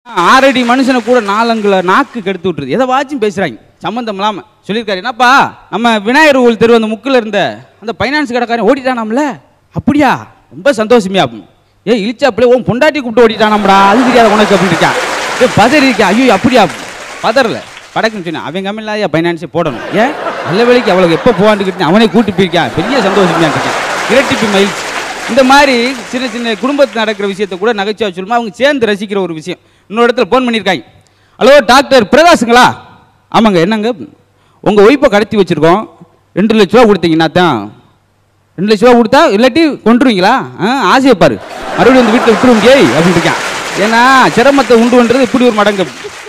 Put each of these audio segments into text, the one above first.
ஆறடி மனுஷனை கூட நாலங்குல நாக்கு கெடுத்து விட்டுருது எதை வாச்சும் பேசுறாங்க சம்மந்தம் இல்லாம சொல்லியிருக்காரு என்னப்பா நம்ம விநாயகர் கோவில் தெரு அந்த முக்கில் இருந்த அந்த ஃபைனான்ஸ் கடைக்காரன் ஓடிட்டானாம்ல அப்படியா ரொம்ப சந்தோஷமியா ஏ இழிச்சாப்பிளே உன் பொண்டாட்டி கூப்பிட்டு ஓடிட்டானாம்டா அது தெரியாத உனக்கு அப்படின்னு இருக்கான் ஏ பதறி இருக்கா ஐயோ அப்படியா பதறல படக்குன்னு சொன்னேன் அவன் கம்மியில்லாத ஃபைனான்ஸே போடணும் ஏன் நல்ல வேலைக்கு அவளுக்கு எப்போ போவான்னு அவனே கூட்டி போயிருக்கான் பெரிய சந்தோஷமியா இருக்கேன் இரட்டிப்பு மகிழ்ச்சி இந்த மாதிரி சின்ன சின்ன குடும்பத்தில் நடக்கிற விஷயத்தை கூட நகைச்சுவை சொல்லுமா அவங்க சேர்ந்து ரசிக்கிற ஒரு விஷயம் இன்னொரு இடத்துல ஃபோன் பண்ணியிருக்காங்க ஹலோ டாக்டர் பிரகாஷுங்களா ஆமாங்க என்னங்க உங்கள் ஒய்ஃபை கடத்தி வச்சுருக்கோம் ரெண்டு லட்ச ரூபா கொடுத்தீங்கன்னா தான் ரெண்டு லட்ச ரூபா கொடுத்தா இல்லாட்டி கொண்டுருவீங்களா ஆ ஆசையை பாரு மறுபடியும் வந்து வீட்டில் விட்டுருவீங்க அப்படின்னு இருக்கான் ஏன்னா சிரமத்தை உண்டு பண்ணுறது இப்படி ஒரு மடங்கு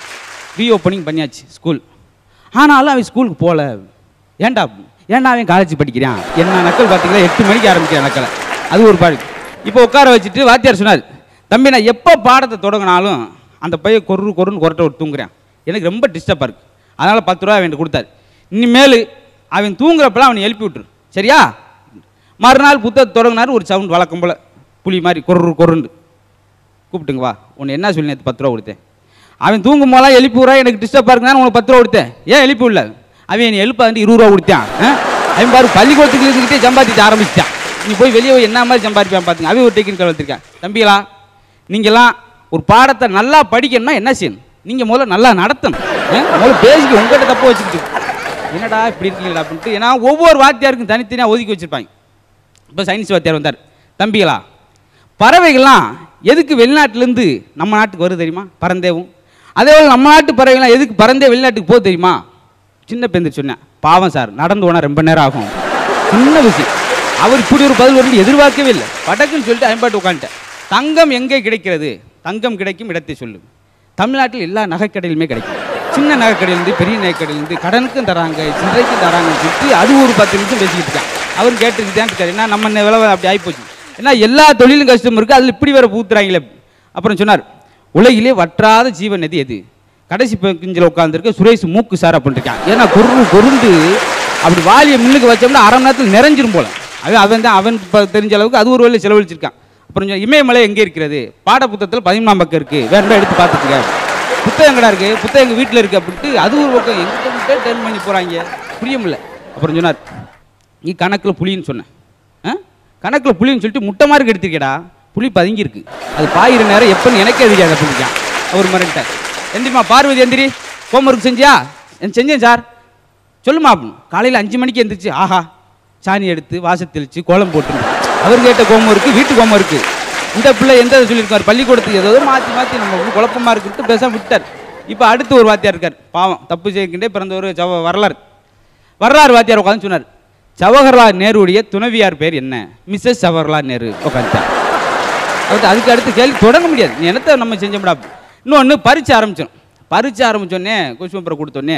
ரீ ஓப்பனிங் பண்ணியாச்சு ஸ்கூல் ஆனாலும் அவன் ஸ்கூலுக்கு போகல ஏன்டா ஏன்டா அவன் காலேஜ் படிக்கிறான் என்ன நக்கல் பார்த்தீங்களா எட்டு மணிக்கு ஆரம்பிக்கிறான் நக்கலை அது ஒரு பாடு இப்போ உட்கார வச்சுட்டு வாத்தியார் சொன்னார் தம்பி நான் எப்போ பாடத்தை தொடங்கினாலும் அந்த பையன் கொரு கொருன்னு கொரட்டை ஒரு தூங்குறான் எனக்கு ரொம்ப டிஸ்டர்பாக இருக்குது அதனால் பத்து ரூபா அவன் கொடுத்தாரு இனிமேல் அவன் தூங்குறப்பெல்லாம் அவனை எழுப்பி விட்டுரு சரியா மறுநாள் புத்தகத்தை தொடங்கினாரு ஒரு சவுண்ட் வழக்கம் போல் புலி மாதிரி கொரு கொருண்டு கூப்பிட்டுங்க வா உன்னை என்ன சொல்லி நேற்று பத்து ரூபா கொடுத்தேன் அவன் தூங்கும் போதெல்லாம் எழுப்பி விட்றா எனக்கு டிஸ்டர்பாக இருக்குன்னு உனக்கு பத்து ரூபா கொடுத்தேன் ஏன் எழுப்பி விடல அவன் என்னை எழுப்பாண்டு இருபது ரூபா கொடுத்தான் ஆ? அவன் பாரு பள்ளிக்கூடத்துக்கு இருந்துக்கிட்டே சம்பாதிச்சு ஆரம்பிச்சிட்டான் நீ போய் வெளியே போய் என்ன மாதிரி சம்பாதிப்பான் பார்த்துங்க அவன் ஒரு டெக்னிக்கல் வளர்த்துருக்கான் தம்பிகளா நீங்களாம் ஒரு பாடத்தை நல்லா படிக்கணும்னா என்ன செய்யணும் நீங்கள் முதல்ல நல்லா நடத்தணும் ஆ? முதல்ல பேசிக்க உங்கள்கிட்ட தப்பு வச்சுக்கிட்டு என்னடா இப்படி இருக்கீங்களா அப்படின்ட்டு ஏன்னா ஒவ்வொரு வாத்தியாருக்கும் தனித்தனியாக ஒதுக்கி வச்சுருப்பாங்க இப்போ சயின்ஸ் வாத்தியார் வந்தார் தம்பிகளா பறவைகள்லாம் எதுக்கு வெளிநாட்டிலேருந்து நம்ம நாட்டுக்கு வருது தெரியுமா பறந்தேவும் அதே போல் நம்ம நாட்டு பறவைகள்லாம் எதுக்கு பறந்தே வெளிநாட்டுக்கு போகுது தெரியுமா சின்ன பேருந்து சொன்னேன் பாவம் சார் நடந்து போனால் ரொம்ப நேரம் ஆகும் சின்ன விஷயம் அவர் இப்படி ஒரு பதில் வந்து எதிர்பார்க்கவே இல்லை படக்குன்னு சொல்லிட்டு ஐம்பாட்டு உட்காந்துட்டேன் தங்கம் எங்கே கிடைக்கிறது தங்கம் கிடைக்கும் இடத்தை சொல்லு தமிழ்நாட்டில் எல்லா நகைக்கடையிலுமே கிடைக்கும் சின்ன நகைக்கடையிலேருந்து பெரிய நகைக்கடையிலேருந்து கடனுக்கும் தராங்க சில்லறைக்கும் தராங்கன்னு சொல்லிட்டு அது ஒரு பத்து நிமிஷம் பேசிக்கிட்டு இருக்கான் அவர் கேட்டுக்கிட்டு தான் இருக்காரு ஏன்னா நம்ம விலை அப்படி ஆகிப்போச்சு ஏன்னா எல்லா தொழிலும் கஷ்டம் இருக்குது அதில் இப்படி வேற பூத்துறாங்களே அப்புறம் சொன்னார் உலகிலே வற்றாத ஜீவன் நதி எது கடைசி கிஞ்சில் உட்காந்துருக்க சுரேஷ் மூக்கு சார் அப்படின்னு இருக்கான் ஏன்னா குரு கொருந்து அப்படி வாலியை முன்னுக்கு வச்சோம்னா அரை மணி நேரத்தில் நிறைஞ்சிரும் போல அவன் அவன் தான் அவன் இப்ப தெரிஞ்ச அளவுக்கு அது ஒரு வேலை செலவழிச்சிருக்கான் அப்புறம் சொன்னா, இமயமலை எங்கே இருக்கிறது பாட புத்தகத்தில் பதிமூணாம் பக்கம் இருக்குது வேற எல்லாம் எடுத்து பார்த்துட்டுங்க புத்தகம் எங்கடா இருக்கு புத்தகம் எங்கள் வீட்டில் இருக்குது அப்படின்ட்டு அது ஒரு பக்கம் எங்கிட்ட டேர்ன் பண்ணி போகிறாங்க புரியமில்ல அப்புறம் சொன்னார் நீ கணக்கில் புலின்னு சொன்னேன் ஆ கணக்கில் புலின்னு சொல்லிட்டு முட்டை மாதிரி எடுத்திருக்கேடா புலி பதுங்கி இருக்கு அது பாயிற நேரம் எப்போன்னு எனக்கே தெரியாது புலிக்கான் அவர் மறந்துட்டார் எந்திரிமா பார்வதி எந்திரி ஹோம்ஒர்க் செஞ்சியா "என் செஞ்சேன் சார் சொல்லுமா அப்படின்னு காலையில் அஞ்சு மணிக்கு எந்திரிச்சு ஆஹா சாணி எடுத்து வாசல் தெளிச்சு கோலம் போட்டு அவர் கேட்ட கோமம் இருக்கு வீட்டு கோமம் இருக்கு இந்த பிள்ளை எந்த இதை சொல்லியிருக்காரு பள்ளிக்கூடத்துக்கு ஏதோ மாற்றி மாற்றி நம்ம வந்து குழப்பமா இருக்குன்ட்டு பேசாம விட்டார் இப்போ அடுத்து ஒரு வாத்தியார் இருக்கார் பாவம் தப்பு செய்கின்றே பிறந்த ஒரு ஜவ வரலாறு வரலாறு வாத்தியார் உட்காந்து சொன்னார் ஜவஹர்லால் நேருடைய துணைவியார் பேர் என்ன மிஸ்ஸஸ் ஜவஹர்லால் நேரு உட்காந்துட்டார் அவர்கிட்ட அதுக்கு அடுத்து கேள்வி தொடங்க முடியாது நீ என்னத்தை நம்ம செஞ்சோம்டா இன்னொன்று பரிச்சை ஆரம்பிச்சோம் பரிச்சை ஆரம்பிச்சோடனே கொஸ்டின் பேப்பரை கொடுத்தோடனே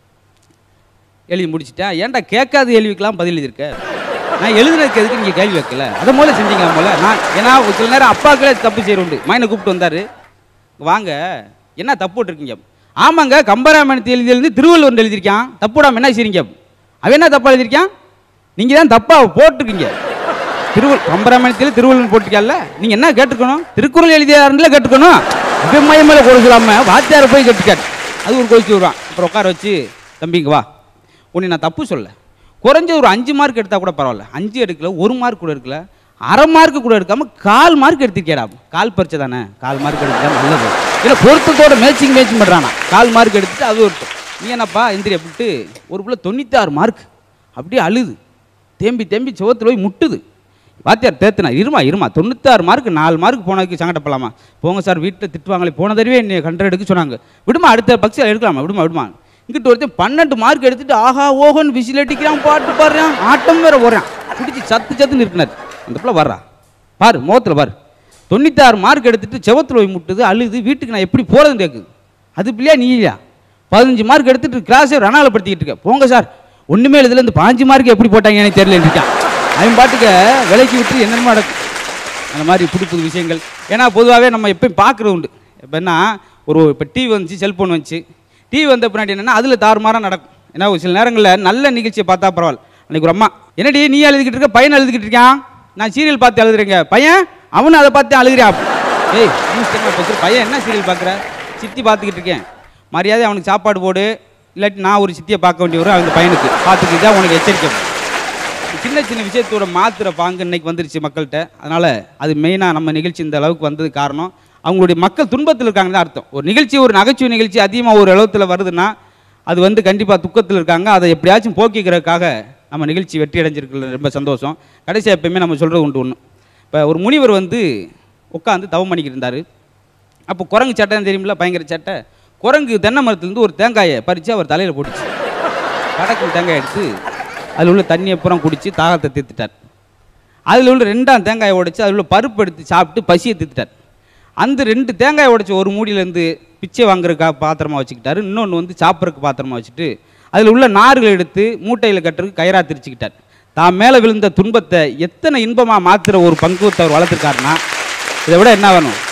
எழுதி முடிச்சிட்டேன் ஏன்டா கேட்காத கேள்விக்கெல்லாம் பதில் எழுதியிருக்க நான் எழுதுனதுக்கு எதுக்கு நீங்கள் கேள்வி வைக்கல அதை மூலம் செஞ்சீங்களா போல நான் ஏன்னா ஒரு சில நேரம் அப்பாக்களே தப்பு செய்கிற உண்டு மைனை கூப்பிட்டு வந்தார் வாங்க என்ன தப்பு போட்டிருக்கீங்க ஆமாங்க கம்பராமாயணத்தை எழுதி எழுதி திருவள்ளுவர் எழுதியிருக்கான் தப்பு விடாம என்ன செய்றீங்க அவன் என்ன தப்பா எழுதியிருக்கான் நீங்கள் தான் தப்பாக போட்டிருக்கீங்க திருவள் கம்பராமாயணத்தில் திருவள்ளுவர் போட்டிருக்கல நீங்கள் என்ன கேட்டுக்கணும் திருக்குறள் எழுதியாருல கேட்டுக்கணும் இவன் மயம் மேலே கொடுக்கலாம வாத்தியாரை போய் கேட்டுக்காட்டு அது ஒரு கோச்சு வருவான் அப்புறம் உட்கார வச்சு தம்பிங்க வா உன்னை நான் தப்பு சொல்ல குறைஞ்ச ஒரு அஞ்சு மார்க் எடுத்தால் கூட பரவாயில்ல அஞ்சு எடுக்கல ஒரு மார்க் கூட எடுக்கல அரை மார்க் கூட எடுக்காம கால் மார்க் எடுத்திருக்கேடா கால் பரிச்சை தானே கால் மார்க் எடுத்தா நல்லது இல்லை பொருத்தத்தோட மேட்சிங் மேட்சிங் பண்ணுறானா கால் மார்க் எடுத்துட்டு அது ஒரு நீ என்னப்பா எந்திரி அப்படின்ட்டு ஒரு பிள்ளை தொண்ணூத்தாறு மார்க் அப்படியே அழுது தேம்பி தேம்பி சுவத்தில் போய் முட்டுது வாத்தியார் தேத்துனா இருமா இருமா தொண்ணூத்தாறு மார்க் நாலு மார்க் போனதுக்கு சங்கடப்படலாமா போங்க சார் வீட்டில் திட்டுவாங்களே போன தடவை என்னை கண்டர் எடுக்க சொன்னாங்க விடுமா அடுத்த பக்ஸில் எடுக்கலாமா விடுமா விடுமா இங்கிட்டு ஒருத்தன் பன்னெண்டு மார்க் எடுத்துட்டு ஆஹா ஓஹோன்னு விசில் அடிக்கிறான் பாட்டு பாடுறான் ஆட்டம் வேற போடுறான் பிடிச்சி சத்து சத்துன்னு இருக்கிறார் அந்த பிள்ளை வர்றா பாரு முகத்தில் பாரு தொண்ணூத்தாறு மார்க் எடுத்துட்டு செவத்தில் போய் முட்டுது அழுது வீட்டுக்கு நான் எப்படி போகிறதுன்னு கேட்குது அது பிள்ளையா நீ இல்லையா பதினஞ்சு மார்க் எடுத்துட்டு கிளாஸே ரணாலப்படுத்திக்கிட்டு இருக்க போங்க சார் ஒன்றுமே இதுல இருந்து பாஞ்சு மார்க் எப்படி போட்டாங்க எனக்கு தெரியல இருக்கான் அவன் பாட்டுக்க விலைக்கு விட்டு என்னென்னமோ நடக்கும் அந்த மாதிரி புது புது விஷயங்கள் ஏன்னா பொதுவாகவே நம்ம எப்பயும் பார்க்குறது உண்டு இப்போ என்ன ஒரு இப்போ டிவி வந்துச்சு செல்ஃபோன் வந்துச்சு டிவி வந்த பின்னாடி என்னென்னா அதில் தாறுமாறாக நடக்கும் ஏன்னா ஒரு சில நேரங்களில் நல்ல நிகழ்ச்சியை பார்த்தா பரவாயில்ல அன்னைக்கு ஒரு அம்மா என்னடி நீ எழுதிக்கிட்டு இருக்க பையன் எழுதிக்கிட்டு இருக்கான் நான் சீரியல் பார்த்து எழுதுறேங்க பையன் அவனும் அதை பார்த்து அழுகிறான் ஏய் நியூஸ் சேனல் பார்க்குற பையன் என்ன சீரியல் பார்க்குற சித்தி பார்த்துக்கிட்டு இருக்கேன் மரியாதை அவனுக்கு சாப்பாடு போடு இல்லாட்டி நான் ஒரு சித்தியை பார்க்க வேண்டி வரும் அந்த பையனுக்கு பார்த்துக்கிட்டு தான் உனக்கு எச்சரிக்கை சின்ன சின்ன விஷயத்தோட மாத்திர பாங்கு இன்னைக்கு வந்துருச்சு மக்கள்கிட்ட அதனால் அது மெயினாக நம்ம நிகழ்ச்சி இந்த அளவுக்கு வந்தது காரணம் அவங்களுடைய மக்கள் துன்பத்தில் இருக்காங்கன்னு தான் அர்த்தம் ஒரு நிகழ்ச்சி ஒரு நகைச்சுவை நிகழ்ச்சி அதிகமாக ஒரு அளவுத்தில் வருதுன்னா அது வந்து கண்டிப்பாக துக்கத்தில் இருக்காங்க அதை எப்படியாச்சும் போக்கிக்கிறதுக்காக நம்ம நிகழ்ச்சி வெற்றி அடைஞ்சிருக்கிறது ரொம்ப சந்தோஷம் கடைசியாக எப்பயுமே நம்ம சொல்கிறது உண்டு ஒன்று இப்போ ஒரு முனிவர் வந்து உட்காந்து தவம் பண்ணிக்கிட்டு இருந்தார் அப்போ குரங்கு சட்டைன்னு தெரியுமில்ல பயங்கர சட்டை குரங்கு தென்னை மரத்துலேருந்து ஒரு தேங்காயை பறித்து அவர் தலையில் போட்டுச்சு கடக்கு தேங்காய் எடுத்து அதில் உள்ள தண்ணியை பூரா குடித்து தாகத்தை தீர்த்துட்டார் அதில் உள்ள ரெண்டாம் தேங்காயை உடைச்சு அதில் உள்ள பருப்பு எடுத்து சாப்பிட்டு பசியை தீர்த்துட்டார் அந்த ரெண்டு தேங்காயை உடைச்ச ஒரு மூடியிலேருந்து பிச்சை வாங்குறதுக்கா பாத்திரமா வச்சுக்கிட்டாரு இன்னொன்று வந்து சாப்பிட்றதுக்கு பாத்திரமா வச்சுட்டு அதில் உள்ள நார்கள் எடுத்து மூட்டையில் கட்டுறதுக்கு கயிறா திரிச்சுக்கிட்டார் தான் மேலே விழுந்த துன்பத்தை எத்தனை இன்பமாக மாற்றுற ஒரு பங்குவத்தை அவர் வளர்த்துருக்காருன்னா இதை விட என்ன வேணும்